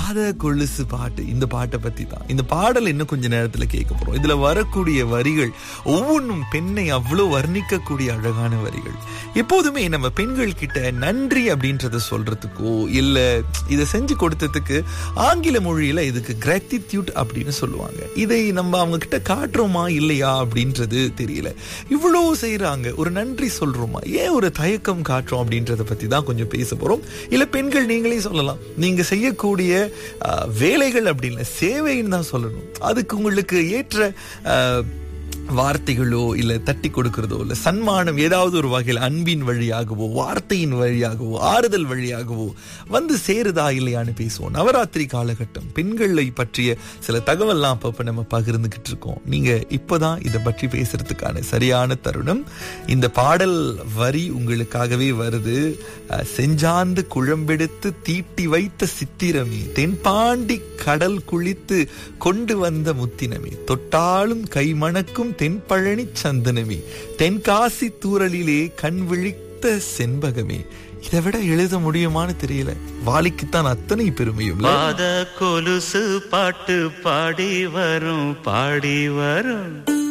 பாத கொலுசு பாட்டு இந்த பாட்டை பத்தி தான் இந்த பாடல் இன்னும் கொஞ்ச நேரத்துல கேட்க போறோம் இதுல வரக்கூடிய வரிகள் ஒவ்வொன்றும் பெண்ணை அவ்வளவு வர்ணிக்கக்கூடிய அழகான வரிகள் எப்போதுமே நம்ம பெண்கள் கிட்ட நன்றி அப்படின்றத சொல்றதுக்கோ இல்ல இதை செஞ்சு கொடுத்ததுக்கு ஆங்கில மொழியில இதுக்கு கிராட்டிடியூட் அப்படின்னு சொல்லுவாங்க இதை நம்ம அவங்க கிட்ட காட்டுறோமா இல்லையா அப்படின்றது தெரியல இவ்வளவு செய்யறாங்க ஒரு நன்றி சொல்றோமா ஏன் ஒரு தயக்கம் காட்டுறோம் அப்படின்றத பத்தி தான் கொஞ்சம் பேச போறோம் இல்ல பெண்கள் நீங்களே சொல்லலாம் நீங்க செய்யக்கூடிய அஹ், வேலைகள் அப்படின்னு சேவைன்னு தான் சொல்லணும் அதுக்கு உங்களுக்கு ஏற்ற அஹ், வார்த்தைகளோ இல்ல தட்டி கொடுக்கிறதோ இல்ல சன்மானம் ஏதாவது ஒரு வகையில் அன்பின் வழியாகவோ வார்த்தையின் வழியாகவோ ஆறுதல் வழியாகவோ வந்து சேருதா இல்லையான்னு பேசுவோம் நவராத்திரி காலகட்டம் பெண்களை பற்றிய சில தகவல்லாம் அப்பப்ப நம்ம பகிர்ந்துகிட்டு இருக்கோம் நீங்க இப்பதான் இதை பற்றி பேசுறதுக்கான சரியான தருணம் இந்த பாடல் வரி உங்களுக்காகவே வருது அஹ், செஞ்சாந்து குழம்பெடுத்து தீட்டி வைத்த சித்திரமே தென்பாண்டி கடல் குளித்து கொண்டு வந்த முத்தினமே தொட்டாலும் கைமணக்கும் தென்பழனி சந்தனமே தென்காசி தூரலிலே கண் விழித்த செண்பகமே இதை விட எழுத முடியுமான்னு தெரியல வாலிக்குத்தான் அத்தனை பெருமையும் இல்ல? பாத கொலுசு பாட்டு பாடி வரும் பாடி வரும்